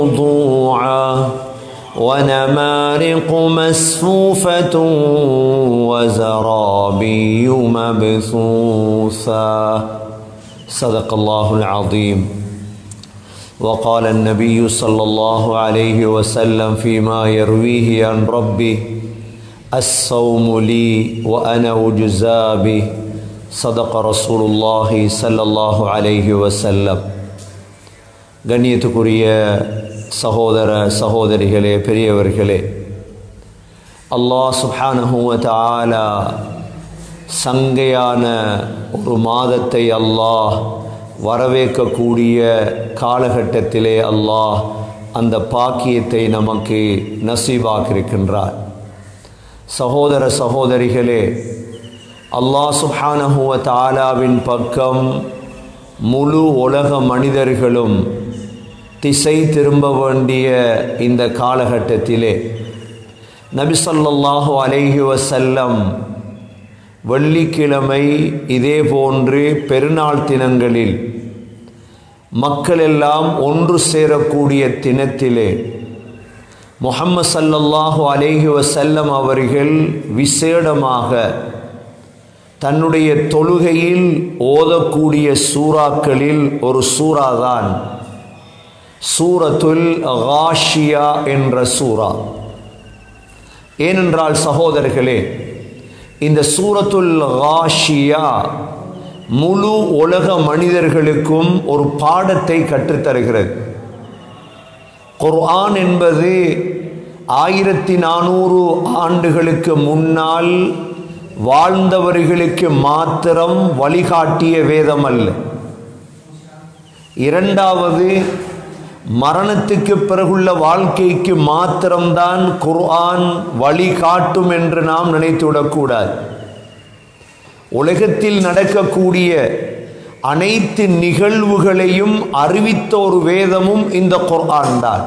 موضوعا ونمارق مسفوفة وزرابي مبثوثا صدق الله العظيم وقال النبي صلى الله عليه وسلم فيما يرويه عن ربه الصوم لي وأنا أجزى به صدق رسول الله صلى الله عليه وسلم கண்ணியத்துக்குரிய சகோதர சகோதரிகளே பெரியவர்களே அல்லாஹ் சுப்ஹானஹுவ தஆலா சங்கையான ஒரு மாதத்தை அல்லாஹ் வரவேற்கக்கூடிய காலகட்டத்திலே அல்லாஹ் அந்த பாக்கியத்தை நமக்கு நசீபாக்கியிருக்கின்றார் சகோதர சகோதரிகளே அல்லாஹ் சுப்ஹானஹுவ தாலாவின் பக்கம் முழு உலக மனிதர்களும் திசை திரும்ப வேண்டிய இந்த காலகட்டத்திலே நபி ஸல்லல்லாஹு அலைஹி வஸல்லம் வெள்ளிக்கிழமை இதே போன்று பெருநாள் தினங்களில் மக்கள் எல்லாம் ஒன்று சேரக்கூடிய தினத்திலே முஹம்மது ஸல்லல்லாஹு அலைஹி வஸல்லம் அவர்கள் விசேடமாக தன்னுடைய தொழுகையில் ஓதக்கூடிய சூறாக்களில் ஒரு சூறாதான் சூரத்துல் காஷியா என்ற சூரா ஏனென்றால் சகோதரர்களே இந்த சூரத்துல் காஷியா முழு உலக மனிதர்களுக்கும் ஒரு பாடத்தை கற்றுத்தருகிறது குர்ஆன் என்பது ஆயிரத்தி நானூறு ஆண்டுகளுக்கு முன்னால் வாழ்ந்தவர்களுக்கு மாத்திரம் வழிகாட்டிய வேதம் அல்ல இரண்டாவது மரணத்துக்கு பிறகுள்ள வாழ்க்கைக்கு மாத்திரம்தான் குர்ஆன் வழிகாட்டும் என்று நாம் நினைத்துவிடக்கூடாது உலகத்தில் நடக்கக்கூடிய அனைத்து நிகழ்வுகளையும் அறிவித்த ஒரு வேதமும் இந்த குர்ஆன் தான்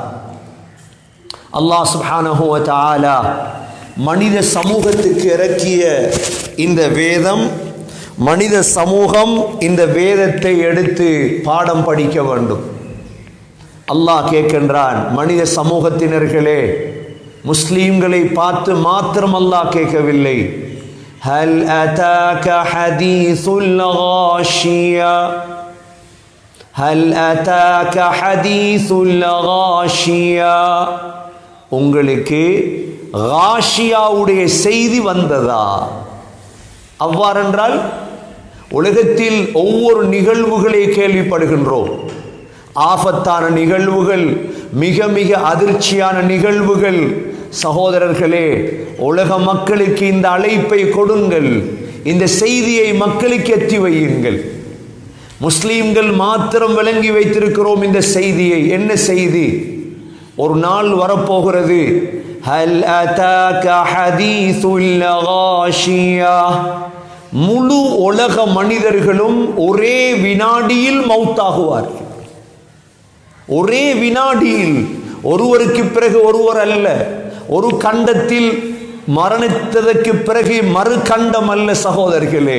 அல்லாஹ் சுப்ஹானஹு வ தஆலா மனித சமூகத்துக்கு இறக்கிய இந்த வேதம் மனித சமூகம் இந்த வேதத்தை எடுத்து பாடம் படிக்க வேண்டும் அல்லாஹ் கேட்கின்றான் மனித சமூகத்தினர்களே முஸ்லீம்களை பார்த்து மாத்திரம் அல்லாஹ் கேட்கவில்லை ஹல் அதாக ஹதீசுல் காஷியா ஹல் அதாக ஹதீசுல் காஷியா உங்களுக்கு காஷியாவுடைய செய்தி வந்ததா அவ்வாறென்றால் உலகத்தில் ஒவ்வொரு நிகழ்வுகளை கேள்விப்படுகின்றோம் ஆபத்தான நிகழ்வுகள் மிக மிக அதிர்ச்சியான நிகழ்வுகள் சகோதரர்களே உலக மக்களுக்கு இந்த அழைப்பை கொடுங்கள் இந்த செய்தியை மக்களுக்கு எத்தி வையுங்கள் முஸ்லீம்கள் மாத்திரம் விளங்கி வைத்திருக்கிறோம் இந்த செய்தியை என்ன செய்தி ஒரு நாள் வரப்போகிறது ஹல் அதாக ஹதீசுல் காஷியா முழு உலக மனிதர்களும் ஒரே வினாடியில் மௌத்தாகுவார்கள் ஒரே வினாடியில் ஒருவருக்கு பிறகு ஒருவர் அல்ல ஒரு கண்டத்தில் மரணித்ததற்கு பிறகு மறு கண்டம் அல்ல சகோதரர்களே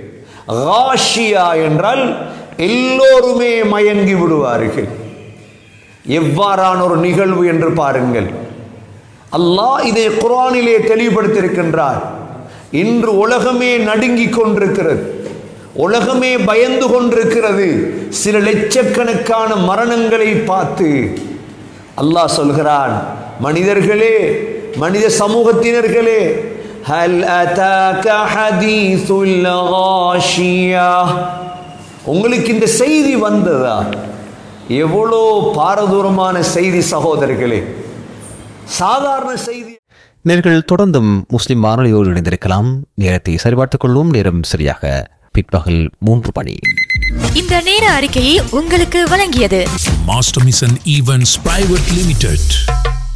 காஷியா என்றால் எல்லோருமே மயங்கி விடுவார்கள் எவ்வாறான ஒரு நிகழ்வு என்று பாருங்கள் அல்லாஹ் இதை குரானிலே தெளிவுபடுத்தியிருக்கின்றார் இன்று உலகமே நடுங்கிக் கொண்டிருக்கிறது உலகமே பயந்து கொண்டிருக்கிறது சில லட்சக்கணக்கான மரணங்களை பார்த்து அல்லாஹ் சொல்கிறான் மனிதர்களே மனித சமூகத்தினர்களே ஹல் அதாக ஹதீசுல் காஷியா உங்களுக்கு இந்த செய்தி வந்ததா எவ்வளோ பாரதூரமான செய்தி சகோதரர்களே சாதாரண செய்தி நேர்கள் தொடர்ந்தும் முஸ்லிம் வானொலியோடு இணைந்திருக்கலாம் நேரத்தை சரிபார்த்துக் கொள்வோம் நேரம் சரியாக பிற்பகல் மூன்று மணி இந்த நேர அறிக்கையை உங்களுக்கு வழங்கியது Master Mission Events Private Limited.